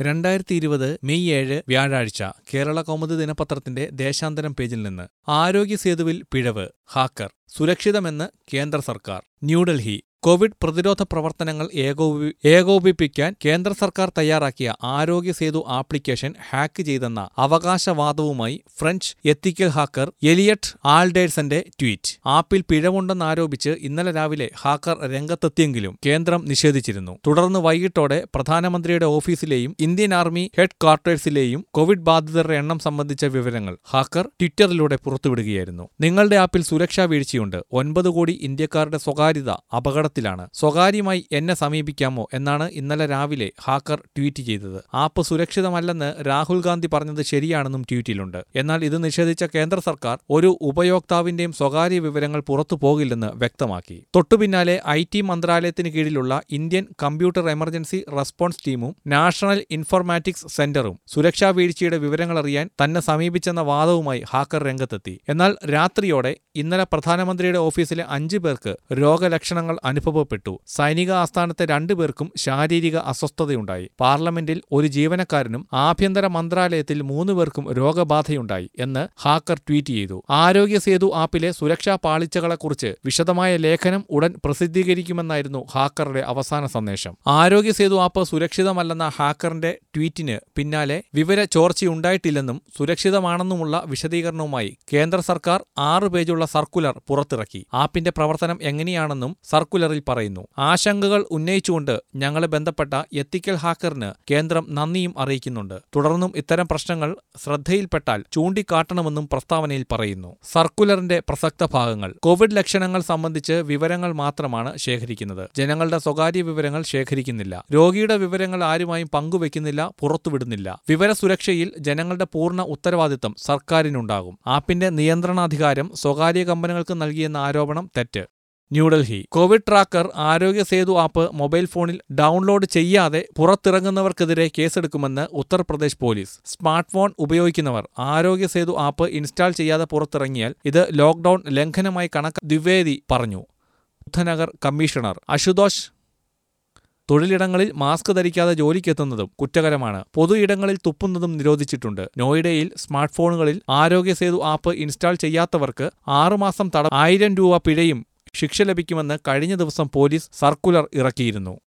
രണ്ടായിരത്തി ഇരുപത് മെയ് ഏഴ് വ്യാഴാഴ്ച കേരള കൗമുദി ദിനപത്രത്തിന്റെ ദേശാന്തരം പേജിൽ നിന്ന് ആരോഗ്യ സേതുവിൽ പിഴവ് ഹാക്കർ സുരക്ഷിതമെന്ന് കേന്ദ്ര സർക്കാർ ന്യൂഡൽഹി കോവിഡ് പ്രതിരോധ പ്രവർത്തനങ്ങൾ ഏകോപി ഏകോപിപ്പിക്കാൻ കേന്ദ്ര സർക്കാർ തയ്യാറാക്കിയ ആരോഗ്യ സേതു ആപ്ലിക്കേഷൻ ഹാക്ക് ചെയ്തെന്ന അവകാശവാദവുമായി ഫ്രഞ്ച് എത്തിക്കൽ ഹാക്കർ എലിയട്ട് ആൾഡേഴ്സന്റെ ട്വീറ്റ് ആപ്പിൽ പിഴവുണ്ടെന്നാരോപിച്ച് ഇന്നലെ രാവിലെ ഹാക്കർ രംഗത്തെത്തിയെങ്കിലും കേന്ദ്രം നിഷേധിച്ചിരുന്നു തുടർന്ന് വൈകിട്ടോടെ പ്രധാനമന്ത്രിയുടെ ഓഫീസിലെയും ഇന്ത്യൻ ആർമി ഹെഡ് ക്വാർട്ടേഴ്സിലെയും കോവിഡ് ബാധിതരുടെ എണ്ണം സംബന്ധിച്ച വിവരങ്ങൾ ഹാക്കർ ട്വിറ്ററിലൂടെ പുറത്തുവിടുകയായിരുന്നു നിങ്ങളുടെ ആപ്പിൽ സുരക്ഷാ വീഴ്ചയുണ്ട് ഒൻപത് കോടി ഇന്ത്യക്കാരുടെ സ്വകാര്യത അപകടത്തിലാണ് സ്വകാര്യമായി എന്നെ സമീപിക്കാമോ എന്നാണ് ഇന്നലെ രാവിലെ ഹാക്കർ ട്വീറ്റ് ചെയ്തത് ആപ്പ് സുരക്ഷിതമല്ലെന്ന് രാഹുൽ ഗാന്ധി പറഞ്ഞത് ശരിയാണെന്നും ട്വീറ്റിലുണ്ട് എന്നാൽ ഇത് നിഷേധിച്ച കേന്ദ്ര സർക്കാർ ഒരു ഉപയോക്താവിന്റെയും സ്വകാര്യ വിവരങ്ങൾ പുറത്തു പോകില്ലെന്ന് വ്യക്തമാക്കി തൊട്ടുപിന്നാലെ ഐ ടി മന്ത്രാലയത്തിന് കീഴിലുള്ള ഇന്ത്യൻ കമ്പ്യൂട്ടർ എമർജൻസി റെസ്പോൺസ് ടീമും നാഷണൽ ഇൻഫോർമാറ്റിക്സ് സെന്ററും സുരക്ഷാ വീഴ്ചയുടെ വിവരങ്ങളറിയാൻ തന്നെ സമീപിച്ചെന്ന വാദവുമായി ഹാക്കർ രംഗത്തെത്തി എന്നാൽ രാത്രിയോടെ ഇന്നലെ പ്രധാനമന്ത്രിയുടെ ഓഫീസിലെ അഞ്ചു പേർക്ക് രോഗലക്ഷണങ്ങൾ അനുഭവപ്പെട്ടു സൈനിക ആസ്ഥാനത്തെ രണ്ടുപേർക്കും ശാരീരിക അസ്വസ്ഥതയുണ്ടായി പാർലമെന്റിൽ ഒരു ജീവനക്കാരനും ആഭ്യന്തര മന്ത്രാലയത്തിൽ മൂന്ന് പേർക്കും രോഗബാധയുണ്ടായി എന്ന് ഹാക്കർ ട്വീറ്റ് ചെയ്തു ആരോഗ്യ സേതു ആപ്പിലെ സുരക്ഷാ പാളിച്ചകളെക്കുറിച്ച് വിശദമായ ലേഖനം ഉടൻ പ്രസിദ്ധീകരിക്കുമെന്നായിരുന്നു ഹാക്കറുടെ അവസാന സന്ദേശം ആരോഗ്യ സേതു ആപ്പ് സുരക്ഷിതമല്ലെന്ന ഹാക്കറിന്റെ ട്വീറ്റിന് പിന്നാലെ വിവര ചോർച്ചയുണ്ടായിട്ടില്ലെന്നും സുരക്ഷിതമാണെന്നുമുള്ള വിശദീകരണവുമായി കേന്ദ്ര സർക്കാർ ആറ് പേജുള്ള സർക്കുലർ പുറത്തിറക്കി ആപ്പിന്റെ പ്രവർത്തനം എങ്ങനെയാണെന്നും സർക്കുലറിൽ പറയുന്നു ആശങ്കകൾ ഉന്നയിച്ചുകൊണ്ട് ഞങ്ങളെ ബന്ധപ്പെട്ട എത്തിക്കൽ ഹാക്കറിന് കേന്ദ്രം നന്ദിയും അറിയിക്കുന്നുണ്ട് തുടർന്നും ഇത്തരം പ്രശ്നങ്ങൾ ശ്രദ്ധയിൽപ്പെട്ടാൽ ചൂണ്ടിക്കാട്ടണമെന്നും പ്രസ്താവനയിൽ പറയുന്നു സർക്കുലറിന്റെ പ്രസക്ത ഭാഗങ്ങൾ കോവിഡ് ലക്ഷണങ്ങൾ സംബന്ധിച്ച് വിവരങ്ങൾ മാത്രമാണ് ശേഖരിക്കുന്നത് ജനങ്ങളുടെ സ്വകാര്യ വിവരങ്ങൾ ശേഖരിക്കുന്നില്ല രോഗിയുടെ വിവരങ്ങൾ ആരുമായും പങ്കുവെക്കുന്നില്ല പുറത്തുവിടുന്നില്ല വിവരസുരക്ഷയിൽ ജനങ്ങളുടെ പൂർണ്ണ ഉത്തരവാദിത്തം സർക്കാരിനുണ്ടാകും ആപ്പിന്റെ നിയന്ത്രണാധികാരം സ്വകാര്യ കമ്പനികൾക്ക് നൽകിയെന്ന ആരോപണം തെറ്റ് New Delhi covid tracker Aarogya Setu app mobile ഫോണിൽ ഡൗൺലോഡ് ചെയ്യാതെ പുറത്തിറങ്ങുന്നവർക്കെതിരെ കേസെടുക്കുമെന്ന് ഉത്തർപ്രദേശ് പോലീസ് സ്മാർട്ട് ഫോൺ ഉപയോഗിക്കുന്നവർ ആരോഗ്യ സേതു ആപ്പ് ഇൻസ്റ്റാൾ ചെയ്യാതെ പുറത്തിറങ്ങിയാൽ ഇത് ലോക്ഡൌൺ ലംഘനമായി കണക്ക് ദ്വിവേദി പറഞ്ഞു ബുദ്ധനഗർ കമ്മീഷണർ അശുതോഷ് തൊഴിലിടങ്ങളിൽ മാസ്ക് ധരിക്കാതെ ജോലിക്കെത്തുന്നതും കുറ്റകരമാണ് പൊതു ഇടങ്ങളിൽ തുപ്പുന്നതും നിരോധിച്ചിട്ടുണ്ട് നോയിഡയിൽ സ്മാർട്ട് ഫോണുകളിൽ ആരോഗ്യ സേതു ആപ്പ് ഇൻസ്റ്റാൾ ചെയ്യാത്തവർക്ക് ആറുമാസം തട ആയിരം രൂപ പിഴയും ശിക്ഷ ലഭിക്കുമെന്ന് കഴിഞ്ഞ ദിവസം പോലീസ് സർക്കുലർ ഇറക്കിയിരുന്നു